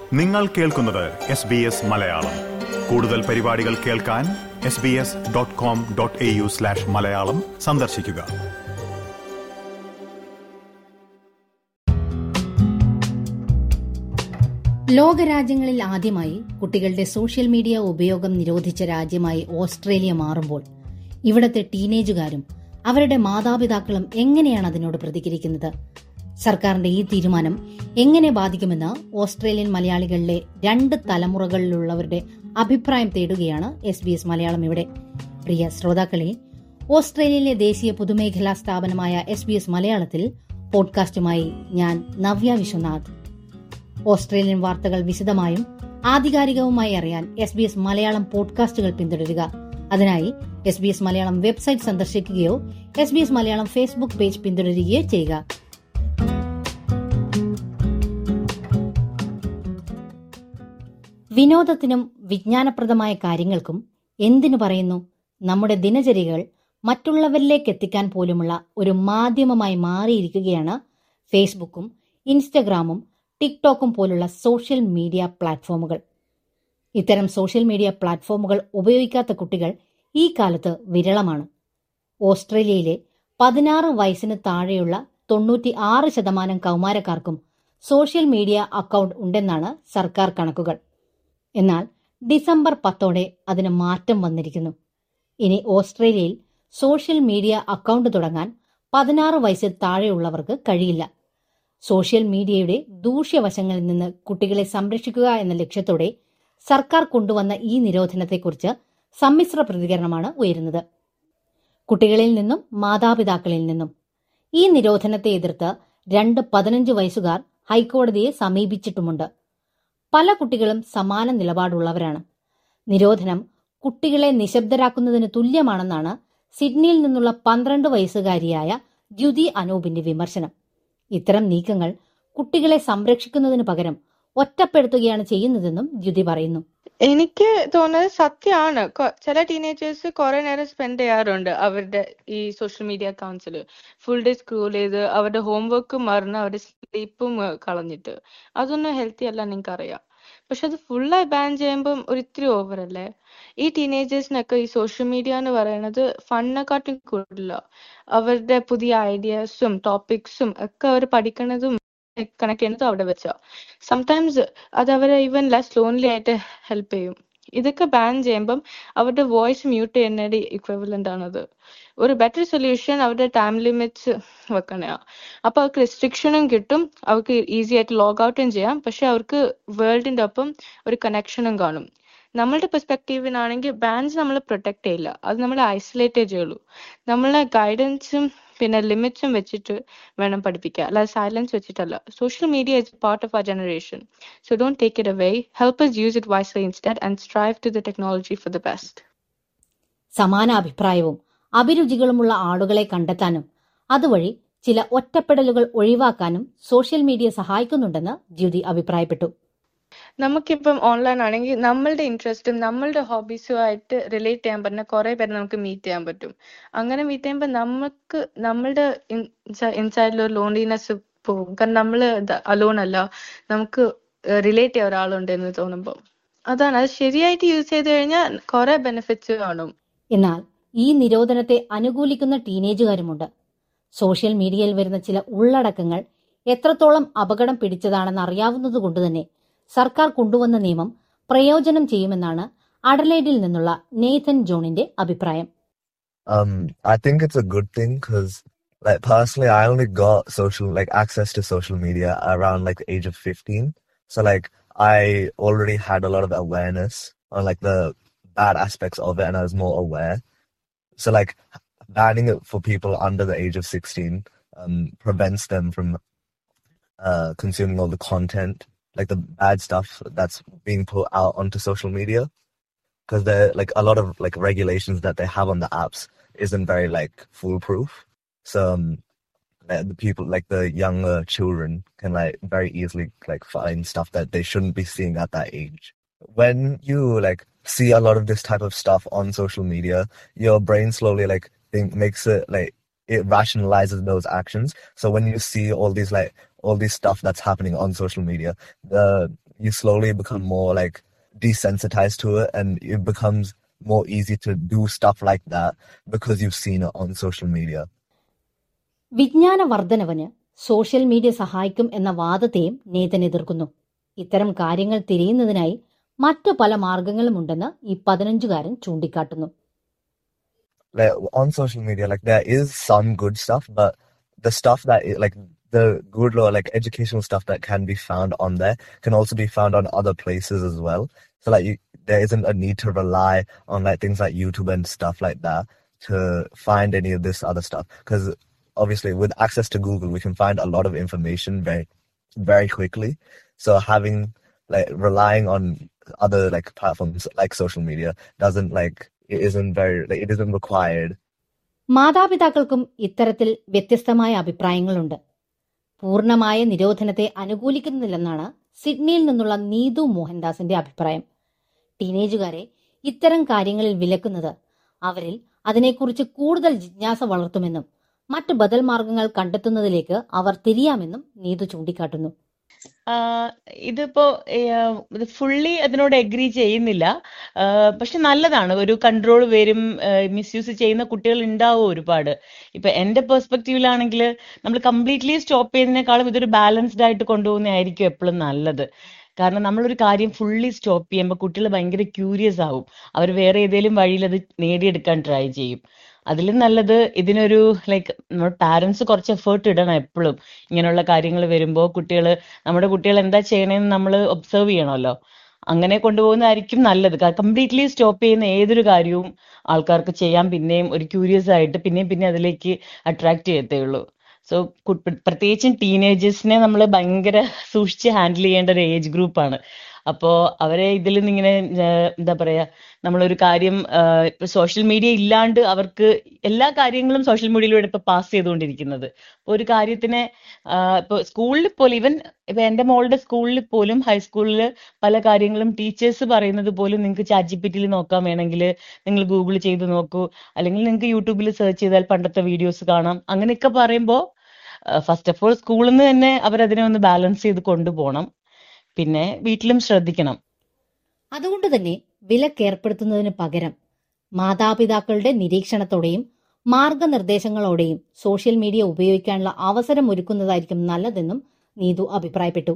നിങ്ങൾ കേൾക്കുന്നത് S B S Malayalam കൂടുതൽ പരിപാടികൾ കേൾക്കാൻ S B S dot com dot A U slash Malayalam സന്ദർശിക്കുക ലോകരാജ്യങ്ങളിൽ ആദ്യമായി കുട്ടികളുടെ സോഷ്യൽ മീഡിയ ഉപയോഗം നിരോധിച്ച രാജ്യമായി ഓസ്ട്രേലിയ മാറുമ്പോൾ ഇവിടത്തെ ടീനേജുകാരും അവരുടെ മാതാപിതാക്കളും എങ്ങനെയാണ് അതിനോട് പ്രതികരിക്കുന്നത് സർക്കാരിന്റെ ഈ തീരുമാനം എങ്ങനെ ബാധിക്കുമെന്ന് ഓസ്ട്രേലിയൻ മലയാളികളിലെ രണ്ട് തലമുറകളിലുള്ളവരുടെ അഭിപ്രായം തേടുകയാണ് എസ് ബി എസ് മലയാളം ഇവിടെ പ്രിയ ശ്രോതാക്കളെ ഓസ്ട്രേലിയയിലെ ദേശീയ പൊതുമേഖലാ സ്ഥാപനമായ എസ് ബി എസ് മലയാളത്തിൽ പോഡ്കാസ്റ്റുമായി ഞാൻ നവ്യ വിശ്വനാഥ് ഓസ്ട്രേലിയൻ വാർത്തകൾ വിശദമായും ആധികാരികവുമായി അറിയാൻ എസ് ബി എസ് മലയാളം പോഡ്കാസ്റ്റുകൾ പിന്തുടരുക അതിനായി S B S Malayalam website സന്ദർശിക്കുകയോ S B S Malayalam Facebook page പിന്തുടരുകയോ ചെയ്യുക വിനോദത്തിനും വിജ്ഞാനപ്രദമായ കാര്യങ്ങൾക്കും എന്തിനു പറയുന്നു നമ്മുടെ ദിനചര്യകൾ മറ്റുള്ളവരിലേക്ക് എത്തിക്കാൻ പോലുമുള്ള ഒരു മാധ്യമമായി മാറിയിരിക്കുകയാണ് ഫേസ്ബുക്കും ഇൻസ്റ്റഗ്രാമും ടിക്ടോക്കും പോലുള്ള സോഷ്യൽ മീഡിയ പ്ലാറ്റ്ഫോമുകൾ ഇത്തരം സോഷ്യൽ മീഡിയ പ്ലാറ്റ്ഫോമുകൾ ഉപയോഗിക്കാത്ത കുട്ടികൾ ഈ കാലത്ത് വിരളമാണ് ഓസ്ട്രേലിയയിലെ പതിനാറ് വയസ്സിന് താഴെയുള്ള തൊണ്ണൂറ്റി ആറ് ശതമാനം കൗമാരക്കാർക്കും സോഷ്യൽ മീഡിയ അക്കൗണ്ട് ഉണ്ടെന്നാണ് സർക്കാർ കണക്കുകൾ എന്നാൽ ഡിസംബർ പത്തോടെ അതിന് മാറ്റം വന്നിരിക്കുന്നു ഇനി ഓസ്ട്രേലിയയിൽ സോഷ്യൽ മീഡിയ അക്കൗണ്ട് തുടങ്ങാൻ പതിനാറ് വയസ്സിൽ താഴെയുള്ളവർക്ക് കഴിയില്ല സോഷ്യൽ മീഡിയയുടെ ദൂഷ്യവശങ്ങളിൽ നിന്ന് കുട്ടികളെ സംരക്ഷിക്കുക എന്ന ലക്ഷ്യത്തോടെ സർക്കാർ കൊണ്ടുവന്ന ഈ നിരോധനത്തെക്കുറിച്ച് സമ്മിശ്ര പ്രതികരണമാണ് ഉയരുന്നത് കുട്ടികളിൽ നിന്നും മാതാപിതാക്കളിൽ നിന്നും ഈ നിരോധനത്തെ എതിർത്ത് രണ്ട് പതിനഞ്ച് വയസ്സുകാർ ഹൈക്കോടതിയെ സമീപിച്ചിട്ടുമുണ്ട് പല കുട്ടികളും സമാന നിലപാടുള്ളവരാണ് നിരോധനം കുട്ടികളെ നിശബ്ദരാക്കുന്നതിന് തുല്യമാണെന്നാണ് സിഡ്നിയിൽ നിന്നുള്ള പന്ത്രണ്ട് വയസ്സുകാരിയായ ദ്യുതി അനൂപിന്റെ വിമർശനം ഇത്തരം നീക്കങ്ങൾ കുട്ടികളെ സംരക്ഷിക്കുന്നതിന് പകരം ഒറ്റപ്പെടുത്തുകയാണ് ചെയ്യുന്നതെന്നും ദ്യുതി പറയുന്നു എനിക്ക് തോന്നുന്നത് സത്യമാണ് കൊ- ചില ടീനേജേഴ്സ് കുറെ നേരം സ്പെൻഡ് ചെയ്യാറുണ്ട് അവരുടെ ഈ സോഷ്യൽ മീഡിയ അക്കൗണ്ട്സിൽ ഫുൾ ഡേ സ്ക്രോൾ ചെയ്ത് അവരുടെ ഹോംവർക്ക് മറന്ന് അവരുടെ സ്ലീപ്പും കളഞ്ഞിട്ട് അതൊന്നും ഹെൽത്തി അല്ല നിങ്ങൾക്കറിയാം പക്ഷെ അത് ഫുള്ളായി ബാൻ ചെയ്യുമ്പം ഒരു ഇത്തിരി ഓവർ അല്ലേ ഈ ടീനേജേഴ്സിനൊക്കെ ഈ സോഷ്യൽ മീഡിയ എന്ന് പറയുന്നത് ഫണ്ണെക്കാട്ടും കൂടുതല അവരുടെ പുതിയ ഐഡിയാസും ടോപ്പിക്സും ഒക്കെ അവർ പഠിക്കണതും കണക്ട് ചെയ്യുന്നതും അവിടെ വെച്ചാ സംടൈംസ് അത് അവരെ ഈവൻ ലെസ് ലോൺലി ആയിട്ട് ഹെൽപ്പ് ചെയ്യും ഇതൊക്കെ ബാൻ ചെയ്യുമ്പം അവരുടെ വോയിസ് മ്യൂട്ട് ചെയ്യുന്നതിന്റെ ഇക്വലന്റ് ആണത് ഒരു ബെറ്റർ സൊല്യൂഷൻ അവരുടെ ടൈം ലിമിറ്റ്സ് വെക്കണയാ അപ്പൊ അവർക്ക് റെസ്ട്രിക്ഷനും കിട്ടും അവർക്ക് ഈസി ആയിട്ട് ലോഗ് ഔട്ടും ചെയ്യാം പക്ഷെ അവർക്ക് വേൾഡിന്റെ ഒപ്പം ഒരു കണക്ഷനും കാണും നമ്മളുടെ പെർസ്പെക്റ്റീവിനാണെങ്കിൽ ബാൻസ് നമ്മളെ പ്രൊട്ടക്ട് ചെയ്യില്ല അത് നമ്മളെ ഐസൊലേറ്റേ ചെയ്യുള്ളൂ നമ്മളെ ഗൈഡൻസും പിന്നെ ലിമിറ്റ്സും വെച്ചിട്ട് വേണം പഠിപ്പിക്കുക അല്ലാതെ സൈലൻസ് വെച്ചിട്ടല്ല social media is part of our generation so don't take it away help us use it wisely instead and strive to the technology for the best സമാന അഭിപ്രായവും അഭിരുചികളുമുള്ള ആളുകളെ കണ്ടെത്താനും അതുവഴി ചില ഒറ്റപ്പെടലുകൾ ഒഴിവാക്കാനും സോഷ്യൽ മീഡിയ സഹായിക്കുന്നുണ്ടെന്ന് ദ്യുതി അഭിപ്രായപ്പെട്ടു നമുക്കിപ്പം ഓൺലൈൻ ആണെങ്കിൽ നമ്മളുടെ ഇൻട്രസ്റ്റും നമ്മളുടെ ഹോബീസും ആയിട്ട് റിലേറ്റ് ചെയ്യാൻ പറ്റുന്ന കുറെ പേരെ നമുക്ക് മീറ്റ് ചെയ്യാൻ പറ്റും അങ്ങനെ മീറ്റ് ചെയ്യുമ്പോൾ നമുക്ക് നമ്മളുടെ ഇൻസൈഡിൽ ഒരു ലോൺലിനെസ് പോകും കാരണം നമ്മൾ അലോൺ അല്ല നമുക്ക് റിലേറ്റ് ചെയ്യാൻ ഒരാളുണ്ട് എന്ന് തോന്നുമ്പോൾ അതാണ് അത് ശരിയായിട്ട് യൂസ് ചെയ്ത് കഴിഞ്ഞാൽ കുറെ ബെനിഫിറ്റ്സ് കാണും എന്നാൽ ഈ നിരോധനത്തെ അനുകൂലിക്കുന്ന ടീനേജുകാരുമുണ്ട് സോഷ്യൽ മീഡിയയിൽ വരുന്ന ചില ഉള്ളടക്കങ്ങൾ എത്രത്തോളം അപകടം പിടിച്ചതാണെന്ന് അറിയാവുന്നതുകൊണ്ട് തന്നെ സർക്കാർ കൊണ്ടുവന്ന നിയമം പ്രയോജനം ചെയ്യുമെന്നാണ് അഡലൈഡിൽ നിന്നുള്ള നേഥൻ ജോണിന്റെ അഭിപ്രായം Um, I think it's a good thing because, like, personally, I only got social, like, access to social media around like the age of 15. So, like, I already had a lot of awareness on like the bad aspects of it, and I was more aware. So, like, banning it for people under the age of 16 um, prevents them from uh, consuming all the content, like the bad stuff that's being put out onto social media. Because there, like, a lot of like regulations that they have on the apps isn't very like foolproof. So um, like, the people, like the younger children, can like very easily like find stuff that they shouldn't be seeing at that age. When you like see a lot of this type of stuff on social media, your brain slowly like think makes it like it rationalizes those actions. So when you see all these like all this stuff that's happening on social media, the you slowly become more like desensitized to it and it becomes more easy to do stuff like that because you've seen it on social media. വിജ്ഞാന വർധനവിന് social media സഹായിക്കും എന്ന വാദത്തെയും Nathan എതിർക്കുന്നു ഇത്തരം കാര്യങ്ങൾ തിരയുന്നതിനായി മറ്റു പല മാർഗങ്ങളുമുണ്ടെന്ന് ഈ പതിനഞ്ചുകാരൻ ചൂണ്ടിക്കാട്ടുന്നു like on social media like there is some good stuff but the stuff that i- like the good or like educational stuff that can be found on there can also be found on other places as well so like you, there isn't a need to rely on like things like youtube and stuff like that to find any of this other stuff because obviously with access to google we can find a lot of information very very quickly so having like relying on other like platforms like social media doesn't like it isn't very like it isn't required മാതാപിതാക്കൾക്കും ഇത്തരത്തിൽ വ്യത്യസ്തമായ അഭിപ്രായങ്ങളുണ്ട് പൂർണ്ണമായ നിരോധനത്തെ അനുകൂലിക്കുന്നില്ലെന്നാണ് സിഡ്നിയിൽ നിന്നുള്ള നീതു മോഹൻദാസിന്റെ അഭിപ്രായം ടീനേജുകാരെ ഇത്തരം കാര്യങ്ങളിൽ വിലക്കുന്നത് അവരിൽ അതിനെക്കുറിച്ച് കൂടുതൽ ജിജ്ഞാസ വളർത്തുമെന്നും മറ്റു ബദൽ മാർഗങ്ങൾ കണ്ടെത്തുന്നതിലേക്ക് അവർ തിരിയാമെന്നും നീതു ചൂണ്ടിക്കാട്ടുന്നു ആഹ് ഇതിപ്പോ ഏഹ് ഇത് ഫുള്ളി അതിനോട് എഗ്രി ചെയ്യുന്നില്ല ആഹ് പക്ഷെ നല്ലതാണ് ഒരു കൺട്രോൾ വരും മിസ്യൂസ് ചെയ്യുന്ന കുട്ടികൾ ഉണ്ടാവും ഒരുപാട് ഇപ്പൊ എന്റെ പെർസ്പെക്റ്റീവിലാണെങ്കിൽ നമ്മൾ കംപ്ലീറ്റ്ലി സ്റ്റോപ്പ് ചെയ്യുന്നതിനേക്കാളും ഇതൊരു ബാലൻസ്ഡ് ആയിട്ട് കൊണ്ടുപോകുന്നതായിരിക്കും എപ്പോഴും നല്ലത് കാരണം നമ്മളൊരു കാര്യം ഫുള്ളി സ്റ്റോപ്പ് ചെയ്യുമ്പോൾ കുട്ടികൾ ഭയങ്കര ക്യൂരിയസ് ആവും അവർ വേറെ ഏതെങ്കിലും വഴിയിൽ അത് നേടിയെടുക്കാൻ ട്രൈ ചെയ്യും അതിലും നല്ലത് ഇതിനൊരു ലൈക്ക് നമ്മുടെ പാരന്റ്സ് കുറച്ച് എഫേർട്ട് ഇടണം എപ്പോഴും ഇങ്ങനെയുള്ള കാര്യങ്ങൾ വരുമ്പോൾ കുട്ടികൾ നമ്മുടെ കുട്ടികൾ എന്താ ചെയ്യണേന്ന് നമ്മൾ ഒബ്സർവ് ചെയ്യണമല്ലോ അങ്ങനെ കൊണ്ടുപോകുന്നതായിരിക്കും നല്ലത് കംപ്ലീറ്റ്ലി സ്റ്റോപ്പ് ചെയ്യുന്ന ഏതൊരു കാര്യവും ആൾക്കാർക്ക് ചെയ്യാൻ പിന്നെയും ഒരു ക്യൂരിയസ് ആയിട്ട് പിന്നെയും പിന്നെ അതിലേക്ക് അട്രാക്ട് ചെയ്യത്തേ ഉള്ളൂ സോ പ്രത്യേകിച്ചും ടീനേജേഴ്സിനെ നമ്മൾ ഭയങ്കര സൂക്ഷിച്ച് ഹാൻഡിൽ ചെയ്യേണ്ട ഒരു ഏജ് ഗ്രൂപ്പാണ് അപ്പോൾ അവരെ ഇതിൽ നിന്നിങ്ങനെ ഏഹ് എന്താ പറയാ നമ്മളൊരു കാര്യം ഇപ്പൊ സോഷ്യൽ മീഡിയ ഇല്ലാണ്ട് അവർക്ക് എല്ലാ കാര്യങ്ങളും സോഷ്യൽ മീഡിയയിലൂടെ ഇപ്പൊ പാസ് ചെയ്തുകൊണ്ടിരിക്കുന്നത് ഇപ്പൊ ഒരു കാര്യത്തിനെ ആഹ് ഇപ്പൊ സ്കൂളിൽ പോലും ഈവൻ ഇപ്പൊ എന്റെ മോളുടെ സ്കൂളിൽ പോലും ഹൈസ്കൂളിൽ പല കാര്യങ്ങളും ടീച്ചേഴ്സ് പറയുന്നത് പോലും നിങ്ങൾക്ക് ചാറ്റ് ജി പി ടിയിൽ നോക്കാൻ വേണമെങ്കിൽ നിങ്ങൾ ഗൂഗിൾ ചെയ്ത് നോക്കൂ അല്ലെങ്കിൽ നിങ്ങൾക്ക് യൂട്യൂബിൽ സെർച്ച് ചെയ്താൽ പണ്ടത്തെ വീഡിയോസ് കാണാം അങ്ങനെയൊക്കെ പറയുമ്പോൾ ഫസ്റ്റ് ഓഫ് ഓൾ സ്കൂളിൽ നിന്ന് തന്നെ അവരതിനെ ഒന്ന് ബാലൻസ് ചെയ്ത് കൊണ്ടുപോകണം പിന്നെ വീട്ടിലും ശ്രദ്ധിക്കണം അതുകൊണ്ട് തന്നെ വിലക്കേർപ്പെടുത്തുന്നതിന് പകരം മാതാപിതാക്കളുടെ നിരീക്ഷണത്തോടെയും മാർഗനിർദ്ദേശങ്ങളോടെയും സോഷ്യൽ മീഡിയ ഉപയോഗിക്കാനുള്ള അവസരം ഒരുക്കുന്നതായിരിക്കും നല്ലതെന്നും നീതു അഭിപ്രായപ്പെട്ടു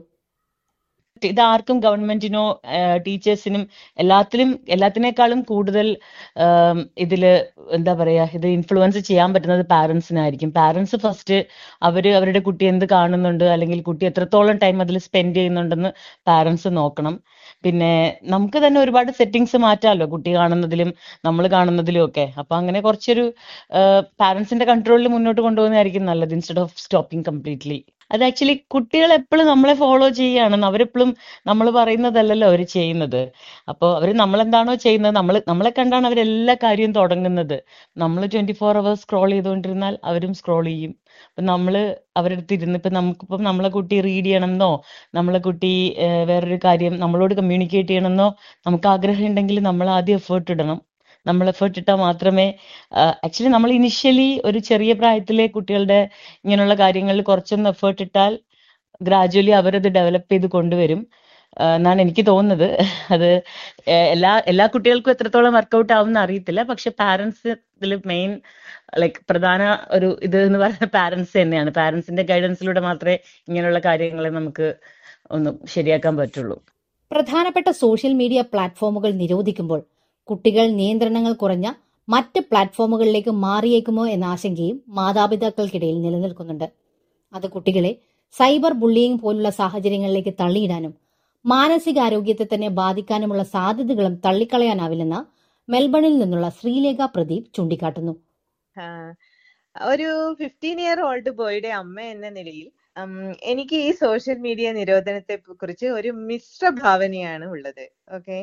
ഇത് ആർക്കും ഗവൺമെന്റിനോ ടീച്ചേഴ്സിനും എല്ലാത്തിലും എല്ലാത്തിനേക്കാളും കൂടുതൽ ആം, ഇതില് എന്താ പറയാ ഇത് ഇൻഫ്ലുവൻസ് ചെയ്യാൻ പറ്റുന്നത് പാരന്റ്സിനായിരിക്കും പാരന്റ്സ് ഫസ്റ്റ് അവര് അവരുടെ കുട്ടി എന്ത് കാണുന്നുണ്ട് അല്ലെങ്കിൽ കുട്ടി എത്രത്തോളം ടൈം അതിൽ സ്പെൻഡ് ചെയ്യുന്നുണ്ടെന്ന് പാരന്റ്സ് നോക്കണം പിന്നെ നമുക്ക് തന്നെ ഒരുപാട് സെറ്റിങ്സ് മാറ്റാമല്ലോ കുട്ടി കാണുന്നതിലും നമ്മൾ കാണുന്നതിലും ഒക്കെ അപ്പൊ അങ്ങനെ കുറച്ചൊരു പാരന്റ്സിന്റെ കൺട്രോളിൽ മുന്നോട്ട് കൊണ്ടുപോകുന്നതായിരിക്കും നല്ലത് ഇൻസ്റ്റെഡ് ഓഫ് സ്റ്റോപ്പിംഗ് കംപ്ലീറ്റ്ലി അത് ആക്ച്വലി കുട്ടികൾ എപ്പോഴും നമ്മളെ ഫോളോ ചെയ്യുകയാണ് അവരെപ്പോഴും നമ്മൾ പറയുന്നതല്ലല്ലോ അവർ ചെയ്യുന്നത് അപ്പോൾ അവർ നമ്മളെന്താണോ ചെയ്യുന്നത് നമ്മൾ നമ്മളെ കണ്ടാണ് അവർ എല്ലാ കാര്യവും തുടങ്ങുന്നത് നമ്മൾ ട്വന്റി ഫോർ അവേഴ്സ് സ്ക്രോൾ ചെയ്തുകൊണ്ടിരുന്നാൽ അവരും സ്ക്രോൾ ചെയ്യും അപ്പൊ നമ്മൾ അവരുടെ അടുത്ത് ഇരുന്ന് ഇപ്പൊ നമുക്കിപ്പം നമ്മളെ കുട്ടി റീഡ് ചെയ്യണമെന്നോ നമ്മളെ കുട്ടി ഏഹ്, വേറൊരു കാര്യം നമ്മളോട് കമ്മ്യൂണിക്കേറ്റ് ചെയ്യണമെന്നോ നമുക്ക് ആഗ്രഹം ഉണ്ടെങ്കിൽ നമ്മൾ ആദ്യം എഫേർട്ട് ഇടണം നമ്മൾ എഫേർട്ട് ഇട്ടാൽ മാത്രമേ ആക്ച്വലി നമ്മൾ ഇനിഷ്യലി ഒരു ചെറിയ പ്രായത്തിലെ കുട്ടികളുടെ ഇങ്ങനെയുള്ള കാര്യങ്ങളിൽ കുറച്ചൊന്ന് എഫേർട്ട് ഇട്ടാൽ ഗ്രാജുവലി അവരത് ഡെവലപ്പ് ചെയ്ത് കൊണ്ടുവരും ആ, എന്നാണ് എനിക്ക് തോന്നുന്നത് അത് ഏഹ്, എല്ലാ എല്ലാ കുട്ടികൾക്കും എത്രത്തോളം വർക്കൗട്ട് ആവും എന്ന് അറിയത്തില്ല പക്ഷെ പാരന്റ്സ് ഇതിൽ മെയിൻ ലൈക്ക് പ്രധാന ഒരു ഇത് എന്ന് പറയുന്നത് പാരന്റ്സ് തന്നെയാണ് പാരന്റ്സിന്റെ ഗൈഡൻസിലൂടെ മാത്രമേ ഇങ്ങനെയുള്ള കാര്യങ്ങളെ നമുക്ക് ഒന്ന് ശരിയാക്കാൻ പറ്റുള്ളൂ പ്രധാനപ്പെട്ട സോഷ്യൽ മീഡിയ പ്ലാറ്റ്ഫോമുകൾ നിരോധിക്കുമ്പോൾ കുട്ടികൾ നിയന്ത്രണങ്ങൾ കുറഞ്ഞ മറ്റ് പ്ലാറ്റ്ഫോമുകളിലേക്ക് മാറിയേക്കുമോ എന്ന ആശങ്കയും മാതാപിതാക്കൾക്കിടയിൽ നിലനിൽക്കുന്നുണ്ട് അത് കുട്ടികളെ സൈബർ ബുള്ളിയിങ് പോലുള്ള സാഹചര്യങ്ങളിലേക്ക് തള്ളിയിടാനും മാനസികാരോഗ്യത്തെ തന്നെ ബാധിക്കാനുമുള്ള സാധ്യതകളും തള്ളിക്കളയാനാവില്ലെന്ന് മെൽബണിൽ നിന്നുള്ള ശ്രീലേഖ പ്രദീപ് ചൂണ്ടിക്കാട്ടുന്നു ആ, ഒരു ഫിഫ്റ്റീൻ ഇയർ ഓൾഡ് ബോയുടെ അമ്മ എന്ന നിലയിൽ ഉം, എനിക്ക് ഈ സോഷ്യൽ മീഡിയ നിരോധനത്തെ കുറിച്ച് ഒരു മിശ്ര ഭാവനയാണ് ഉള്ളത് ഓക്കെ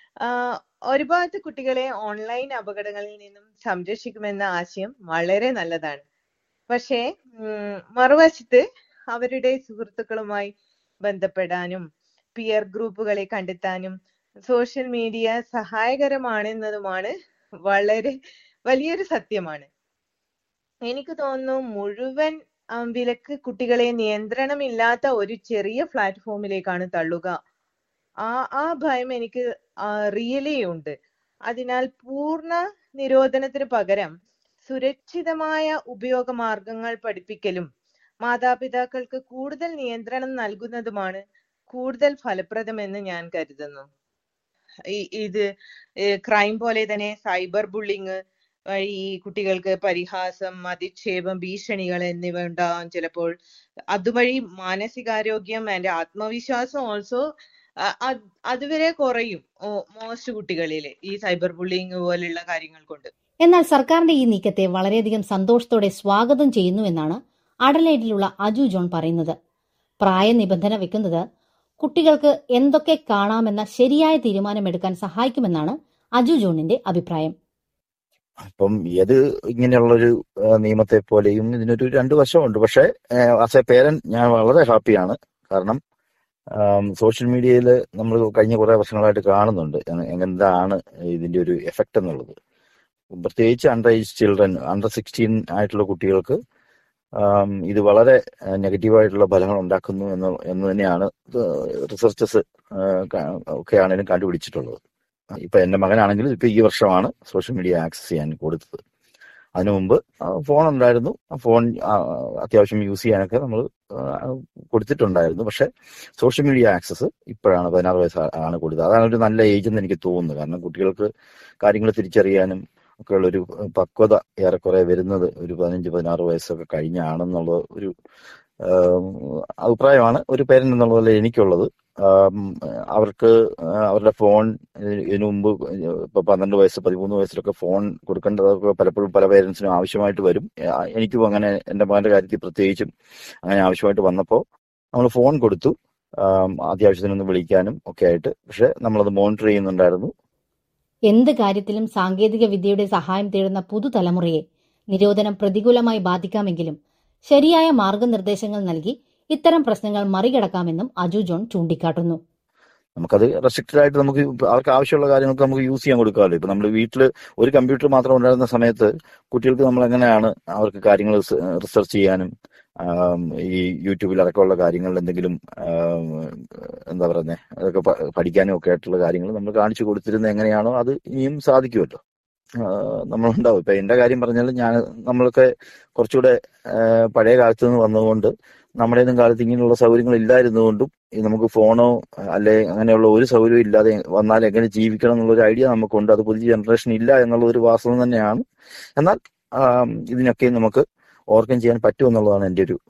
ഒരുപാട് കുട്ടികളെ ഓൺലൈൻ അപകടങ്ങളിൽ നിന്നും സംരക്ഷിക്കുമെന്ന ആശയം വളരെ നല്ലതാണ് പക്ഷേ ഉം, മറുവശത്ത് അവരുടെ സുഹൃത്തുക്കളുമായി ബന്ധപ്പെടാനും പിയർ ഗ്രൂപ്പുകളെ കണ്ടെത്താനും സോഷ്യൽ മീഡിയ സഹായകരമാണെന്നതുമാണ് വളരെ വലിയൊരു സത്യമാണ് എനിക്ക് തോന്നുന്നു മുഴുവൻ ആം, വിലക്ക് കുട്ടികളെ നിയന്ത്രണമില്ലാത്ത ഒരു ചെറിയ പ്ലാറ്റ്ഫോമിലേക്കാണ് തള്ളുക ആ ആ ഭയം എനിക്ക് റിയലി ഉണ്ട് അതിനാൽ പൂർണ്ണ നിരോധനത്തിന് പകരം സുരക്ഷിതമായ ഉപയോഗ മാർഗങ്ങൾ പഠിപ്പിക്കലും മാതാപിതാക്കൾക്ക് കൂടുതൽ നിയന്ത്രണം നൽകുന്നതുമാണ് കൂടുതൽ ഫലപ്രദമെന്ന് ഞാൻ കരുതുന്നു ഈ ഇത് ക്രൈം പോലെ തന്നെ സൈബർ ബുള്ളിങ് വഴി ഈ കുട്ടികൾക്ക് പരിഹാസം അധിക്ഷേപം ഭീഷണികൾ എന്നിവ ഉണ്ടാവാം ചിലപ്പോൾ അതുവഴി മാനസികാരോഗ്യം ആൻഡ് ആത്മവിശ്വാസം ഓൾസോ അതുവരെ കുറയും മോസ്റ്റ് കുട്ടികളില് ഈ സൈബർ ബുള്ളിങ് പോലെയുള്ള കാര്യങ്ങൾ കൊണ്ട് എന്നാൽ സർക്കാരിന്റെ ഈ നീക്കത്തെ വളരെയധികം സന്തോഷത്തോടെ സ്വാഗതം ചെയ്യുന്നു എന്നാണ് അഡലൈഡിലുള്ള അജു ജോൺ പറയുന്നത് പ്രായ നിബന്ധന വെക്കുന്നത് കുട്ടികൾക്ക് എന്തൊക്കെ കാണാമെന്ന ശരിയായ തീരുമാനമെടുക്കാൻ സഹായിക്കുമെന്നാണ് അജു ജോണിന്റെ അഭിപ്രായം അപ്പം ഏത് ഇങ്ങനെയുള്ളൊരു നിയമത്തെ പോലെയും ഇതിനൊരു രണ്ട് വശമുണ്ട് പക്ഷേ ആസ് എ പേരൻ ഞാൻ വളരെ ഹാപ്പിയാണ് കാരണം സോഷ്യൽ മീഡിയയിൽ നമ്മൾ കഴിഞ്ഞ കുറെ വർഷങ്ങളായിട്ട് കാണുന്നുണ്ട് എന്താണ് ഇതിന്റെ ഒരു എഫക്റ്റ് എന്നുള്ളത് പ്രത്യേകിച്ച് under age children under sixteen ആയിട്ടുള്ള കുട്ടികൾക്ക് ഇത് വളരെ നെഗറ്റീവായിട്ടുള്ള ഫലങ്ങൾ ഉണ്ടാക്കുന്നു എന്ന് എന്ന് തന്നെയാണ് റിസർച്ചസ് ഒക്കെ ആണെങ്കിലും കണ്ടുപിടിച്ചിട്ടുള്ളത് ഇപ്പൊ എന്റെ മകനാണെങ്കിലും ഇപ്പൊ ഈ വർഷമാണ് സോഷ്യൽ മീഡിയ ആക്സസ് ചെയ്യാൻ കൊടുത്തത് അതിനു മുമ്പ് ഫോൺ ഉണ്ടായിരുന്നു ഫോൺ അത്യാവശ്യം യൂസ് ചെയ്യാനൊക്കെ നമ്മൾ കൊടുത്തിട്ടുണ്ടായിരുന്നു പക്ഷെ സോഷ്യൽ മീഡിയ ആക്സസ് ഇപ്പോഴാണ് പതിനാറ് വയസ്സ് ആണ് കൊടുത്തത് അതാണ് ഒരു നല്ല ഏജ് എന്ന് എനിക്ക് തോന്നുന്നു കാരണം കുട്ടികൾക്ക് കാര്യങ്ങൾ തിരിച്ചറിയാനും ഒക്കെ ഉള്ള ഒരു പക്വത ഏറെക്കുറെ വരുന്നത് ഒരു പതിനഞ്ച് പതിനാറ് വയസ്സൊക്കെ കഴിഞ്ഞാണെന്നുള്ള ഒരു അഭിപ്രായമാണ് ഒരു പേരൻ എന്നുള്ളതിൽ എനിക്കുള്ളത് അവർക്ക് അവരുടെ ഫോൺ ഇതിനു മുമ്പ് ഇപ്പൊ പന്ത്രണ്ട് വയസ്സ് പതിമൂന്ന് വയസ്സിലൊക്കെ ഫോൺ കൊടുക്കേണ്ടതൊക്കെ പലപ്പോഴും പല പേരൻസിനും ആവശ്യമായിട്ട് വരും എനിക്കും അങ്ങനെ എന്റെ മകന്റെ കാര്യത്തിൽ പ്രത്യേകിച്ചും അങ്ങനെ ആവശ്യമായിട്ട് വന്നപ്പോൾ നമ്മൾ ഫോൺ കൊടുത്തു അത്യാവശ്യത്തിനൊന്ന് വിളിക്കാനും ഒക്കെ ആയിട്ട് പക്ഷെ നമ്മളത് മോണിറ്റർ ചെയ്യുന്നുണ്ടായിരുന്നു എന്ത് കാര്യത്തിലും സാങ്കേതിക വിദ്യയുടെ സഹായം തേടുന്ന പുതുതലമുറയെ നിരോധനം പ്രതികൂലമായി ബാധിക്കാമെങ്കിലും ശരിയായ മാർഗനിർദ്ദേശങ്ങൾ നൽകി ഇത്തരം പ്രശ്നങ്ങൾ മറികടക്കാമെന്നും അജു ജോൺ ചൂണ്ടിക്കാട്ടുന്നു നമുക്കത് റെസ്ട്രിക്റ്റഡ് ആയിട്ട് നമുക്ക് അവർക്ക് ആവശ്യമുള്ള കാര്യങ്ങൾക്ക് നമുക്ക് യൂസ് ചെയ്യാൻ കൊടുക്കാമല്ലോ ഇപ്പൊ നമ്മൾ വീട്ടിൽ ഒരു കമ്പ്യൂട്ടർ മാത്രം ഉണ്ടായിരുന്ന സമയത്ത് കുട്ടികൾക്ക് നമ്മൾ എങ്ങനെയാണ് അവർക്ക് കാര്യങ്ങൾ റിസർച്ച് ചെയ്യാനും ഈ യൂട്യൂബിൽ അടക്കമുള്ള കാര്യങ്ങളിൽ എന്തെങ്കിലും എന്താ പറയുന്നത് അതൊക്കെ പഠിക്കാനും ഒക്കെ ആയിട്ടുള്ള കാര്യങ്ങൾ നമ്മൾ കാണിച്ചു കൊടുത്തിരുന്ന എങ്ങനെയാണോ അത് ഇനിയും സാധിക്കുമല്ലോ നമ്മളുണ്ടാവും ഇപ്പൊ എന്റെ കാര്യം പറഞ്ഞാൽ ഞാൻ നമ്മളൊക്കെ കുറച്ചുകൂടെ പഴയ കാലത്ത് നിന്ന് വന്നതുകൊണ്ട് നമ്മുടെ ഒന്നും കാലത്ത് ഇങ്ങനെയുള്ള സൗകര്യങ്ങൾ ഇല്ലായിരുന്നുകൊണ്ടും നമുക്ക് ഫോണോ അല്ലെ അങ്ങനെയുള്ള ഒരു സൗകര്യവും ഇല്ലാതെ വന്നാൽ എങ്ങനെ ജീവിക്കണം എന്നുള്ള ഒരു ഐഡിയ നമുക്കുണ്ട് അത് പുതിയ ജനറേഷൻ ഇല്ല എന്നുള്ള ഒരു വാസ്തവം തന്നെയാണ് എന്നാൽ ഇതിനൊക്കെ നമുക്ക് ഓർക്കം ചെയ്യാൻ പറ്റുമെന്നുള്ളതാണ് എൻ്റെ ഒരു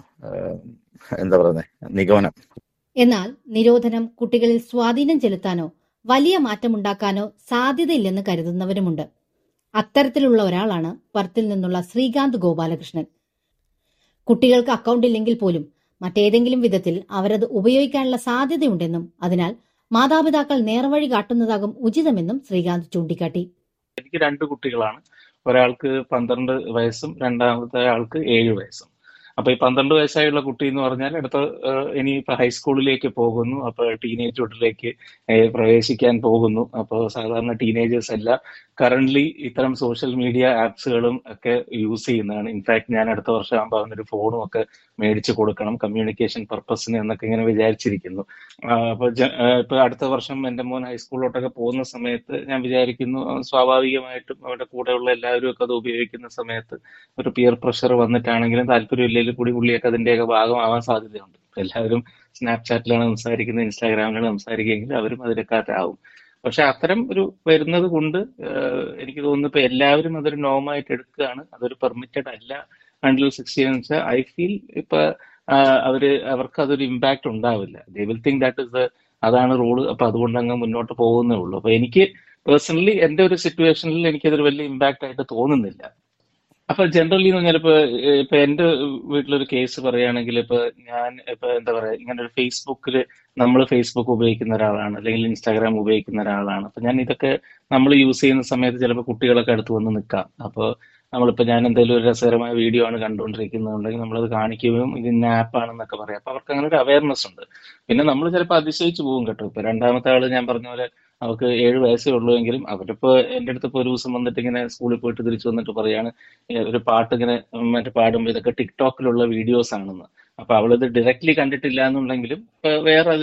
എന്താ പറയുന്നത് നിഗമനം എന്നാൽ നിരോധനം കുട്ടികളിൽ സ്വാധീനം ചെലുത്താനോ വലിയ മാറ്റമുണ്ടാക്കാനോ സാധ്യതയില്ലെന്ന് കരുതുന്നവരുമുണ്ട് അത്തരത്തിലുള്ള ഒരാളാണ് പർത്തിൽ നിന്നുള്ള ശ്രീകാന്ത് ഗോപാലകൃഷ്ണൻ കുട്ടികൾക്ക് അക്കൗണ്ട് ഇല്ലെങ്കിൽ പോലും മറ്റേതെങ്കിലും വിധത്തിൽ അവരത് ഉപയോഗിക്കാനുള്ള സാധ്യതയുണ്ടെന്നും അതിനാൽ മാതാപിതാക്കൾ നേർവഴി കാട്ടുന്നതാകും ഉചിതമെന്നും ശ്രീകാന്ത് ചൂണ്ടിക്കാട്ടി എനിക്ക് രണ്ട് കുട്ടികളാണ് ഒരാൾക്ക് പന്ത്രണ്ട് വയസ്സും രണ്ടാമത്തെ ആൾക്ക് ഏഴ് വയസ്സും അപ്പൊ ഈ പന്ത്രണ്ട് വയസ്സായുള്ള കുട്ടി എന്ന് പറഞ്ഞാൽ അടുത്ത ഇനി ഇപ്പൊ ഹൈസ്കൂളിലേക്ക് പോകുന്നു അപ്പൊ ടീനേജ്ഹുഡിലേക്ക് പ്രവേശിക്കാൻ പോകുന്നു അപ്പോൾ സാധാരണ ടീനേജേഴ്സ് എല്ലാം കറന്റ് ഇത്തരം സോഷ്യൽ മീഡിയ ആപ്സുകളും ഒക്കെ യൂസ് ചെയ്യുന്നതാണ് ഇൻഫാക്ട് ഞാൻ അടുത്ത വർഷം ആകുമ്പോൾ അവനൊരു ഫോണും ഒക്കെ മേടിച്ചു കൊടുക്കണം കമ്മ്യൂണിക്കേഷൻ പർപ്പസിന് എന്നൊക്കെ ഇങ്ങനെ വിചാരിച്ചിരിക്കുന്നു അപ്പൊ ഇപ്പൊ അടുത്ത വർഷം എന്റെ മോൻ ഹൈസ്കൂളിലോട്ടൊക്കെ പോകുന്ന സമയത്ത് ഞാൻ വിചാരിക്കുന്നു സ്വാഭാവികമായിട്ടും അവരുടെ കൂടെയുള്ള എല്ലാവരും ഒക്കെ അത് ഉപയോഗിക്കുന്ന സമയത്ത് ഒരു പിയർ പ്രഷർ വന്നിട്ടാണെങ്കിലും താല്പര്യമില്ലെങ്കിൽ കൂടി പുള്ളിയൊക്കെ അതിന്റെയൊക്കെ ഭാഗമാവാൻ സാധ്യതയുണ്ട് എല്ലാവരും സ്നാപ്ചാറ്റിലാണ് സംസാരിക്കുന്നത് ഇൻസ്റ്റാഗ്രാമിലാണ് സംസാരിക്കുകയെങ്കിൽ അവരും അതിലൊക്കെ ആവും പക്ഷെ അത്തരം ഒരു വരുന്നത് കൊണ്ട് എനിക്ക് തോന്നുന്നു ഇപ്പൊ എല്ലാവരും അതൊരു നോമായിട്ട് എടുക്കുകയാണ് അതൊരു പെർമിറ്റഡ് അല്ല അണ്ടിൽ സിക്സ്റ്റീൻ എന്ന് വെച്ചാൽ ഐ ഫീൽ ഇപ്പൊ അവര് അവർക്ക് അതൊരു ഇമ്പാക്ട് ഉണ്ടാവില്ല they will think that is അതാണ് റൂള് അപ്പൊ അതുകൊണ്ട് അങ്ങ് മുന്നോട്ട് പോകുന്നേ ഉള്ളൂ അപ്പൊ എനിക്ക് പേഴ്സണലി എന്റെ ഒരു സിറ്റുവേഷനിൽ എനിക്കതൊരു വലിയ ഇമ്പാക്ട് ആയിട്ട് തോന്നുന്നില്ല അപ്പൊ ജനറലി എന്ന് പറഞ്ഞാൽ ഇപ്പൊ ഇപ്പൊ എന്റെ വീട്ടിലൊരു കേസ് പറയുകയാണെങ്കിൽ ഇപ്പൊ ഞാൻ ഇപ്പൊ എന്താ പറയാ ഇങ്ങനെ ഒരു ഫേസ്ബുക്കിൽ നമ്മൾ ഫേസ്ബുക്ക് ഉപയോഗിക്കുന്ന ഒരാളാണ് അല്ലെങ്കിൽ ഇൻസ്റ്റാഗ്രാം ഉപയോഗിക്കുന്ന ഒരാളാണ് അപ്പൊ ഞാൻ ഇതൊക്കെ നമ്മൾ യൂസ് ചെയ്യുന്ന സമയത്ത് ചിലപ്പോൾ കുട്ടികളൊക്കെ അടുത്ത് വന്ന് നിൽക്കാം അപ്പോൾ നമ്മളിപ്പോൾ ഞാൻ എന്തെങ്കിലും ഒരു രസകരമായ വീഡിയോ ആണ് കണ്ടുകൊണ്ടിരിക്കുന്നുണ്ടെങ്കിൽ നമ്മളത് കാണിക്കുകയും ഇത് ഇന്ന ആപ്പാണെന്നൊക്കെ പറയാം അപ്പൊ അവർക്ക് അങ്ങനെ ഒരു അവയർനെസ് ഉണ്ട് പിന്നെ നമ്മൾ ചിലപ്പോൾ അതിശയിച്ചു പോകും കേട്ടോ ഇപ്പൊ രണ്ടാമത്തെ ആള് ഞാൻ പറഞ്ഞ പോലെ അവർക്ക് ഏഴ് വയസ്സേ ഉള്ളൂ എങ്കിലും അവരിപ്പോ എൻ്റെ അടുത്ത് ഇപ്പോൾ ഒരു ദിവസം വന്നിട്ട് ഇങ്ങനെ സ്കൂളിൽ പോയിട്ട് തിരിച്ചു വന്നിട്ട് പറയാണ് ഒരു പാട്ട് ഇങ്ങനെ മറ്റേ പാടുമ്പോൾ ഇതൊക്കെ ടിക്ടോക്കിലുള്ള വീഡിയോസ് ആണെന്ന് അപ്പൊ അവളിത് ഡയറക്ട്ലി കണ്ടിട്ടില്ല എന്നുണ്ടെങ്കിലും വേറെ അതൊരു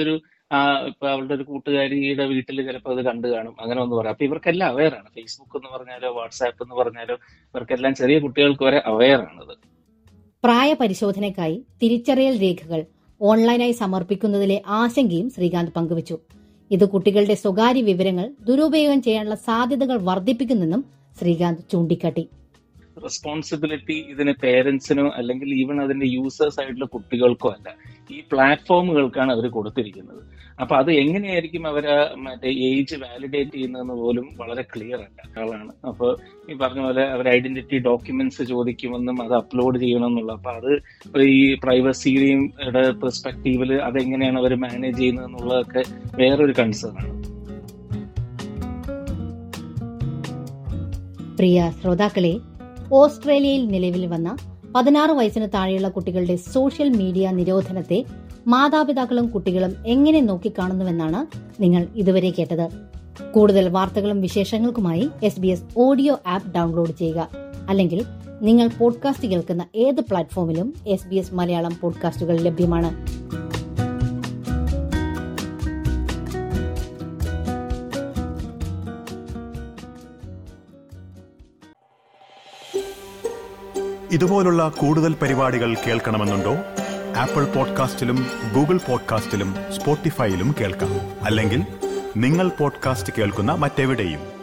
ആ ഇപ്പൊ അവളുടെ ഒരു കൂട്ടുകാരിയുടെ വീട്ടിൽ ചിലപ്പോൾ അത് കണ്ടു കാണും അങ്ങനെ ഒന്ന് പറയാം അപ്പൊ ഇവർക്കെല്ലാം അവെയർ ആണ് ഫേസ്ബുക്ക് എന്ന് പറഞ്ഞാലോ വാട്സാപ്പ് എന്ന് പറഞ്ഞാലോ ഇവർക്കെല്ലാം ചെറിയ കുട്ടികൾക്ക് വരെ അവെയർ ആണത് പ്രായ പരിശോധനയ്ക്കായി തിരിച്ചറിയൽ രേഖകൾ ഓൺലൈനായി സമർപ്പിക്കുന്നതിലെ ആശങ്കയും ശ്രീകാന്ത് പങ്കുവച്ചു ഇത് കുട്ടികളുടെ സ്വകാര്യ വിവരങ്ങൾ ദുരുപയോഗം ചെയ്യാനുള്ള സാധ്യതകൾ വർദ്ധിപ്പിക്കുന്നെന്നും ശ്രീകാന്ത് ചൂണ്ടിക്കാട്ടി റെസ്പോൺസിബിലിറ്റി ഇതിന് പേരൻസിനോ അല്ലെങ്കിൽ ഈവൻ അതിന്റെ യൂസേഴ്സ് ആയിട്ടുള്ള കുട്ടികൾക്കോ അല്ല ഈ പ്ലാറ്റ്ഫോമുകൾക്കാണ് അവർ കൊടുത്തിരിക്കുന്നത് അപ്പൊ അത് എങ്ങനെയായിരിക്കും അവർ മറ്റേ ഏജ് വാലിഡേറ്റ് ചെയ്യുന്നതെന്ന് പോലും വളരെ ക്ലിയർ അല്ല ആളാണ് അപ്പൊ ഈ പറഞ്ഞ പോലെ അവർ ഐഡന്റിറ്റി ഡോക്യുമെന്റ്സ് ചോദിക്കുമെന്നും അത് അപ്ലോഡ് ചെയ്യണമെന്നുള്ള അപ്പൊ അത് ഈ പ്രൈവസിയുടെയും പെർസ്പെക്റ്റീവിൽ അതെങ്ങനെയാണ് അവർ മാനേജ് ചെയ്യുന്നത് എന്നുള്ളതൊക്കെ വേറൊരു കൺസേൺ ആണ് പ്രിയ ശ്രോതാക്കളെ ഓസ്ട്രേലിയയിൽ നിലവിൽ വന്ന പതിനാറ് വയസ്സിന് താഴെയുള്ള കുട്ടികളുടെ സോഷ്യൽ മീഡിയ നിരോധനത്തെ മാതാപിതാക്കളും കുട്ടികളും എങ്ങനെ നോക്കിക്കാണുന്നുവെന്നാണ് നിങ്ങൾ ഇതുവരെ കേട്ടത് കൂടുതൽ വാർത്തകളും വിശേഷങ്ങൾക്കുമായി S B S audio app download ചെയ്യുക അല്ലെങ്കിൽ നിങ്ങൾ പോഡ്കാസ്റ്റ് കേൾക്കുന്ന ഏത് പ്ലാറ്റ്ഫോമിലും എസ് ബി എസ് മലയാളം പോഡ്കാസ്റ്റുകൾ ലഭ്യമാണ് ഇതുപോലുള്ള കൂടുതൽ പരിപാടികൾ കേൾക്കണമെന്നുണ്ടോ ആപ്പിൾ പോഡ്കാസ്റ്റിലും ഗൂഗിൾ പോഡ്കാസ്റ്റിലും സ്പോട്ടിഫൈയിലും കേൾക്കാം അല്ലെങ്കിൽ നിങ്ങൾ പോഡ്കാസ്റ്റ് കേൾക്കുന്ന മറ്റെവിടെയും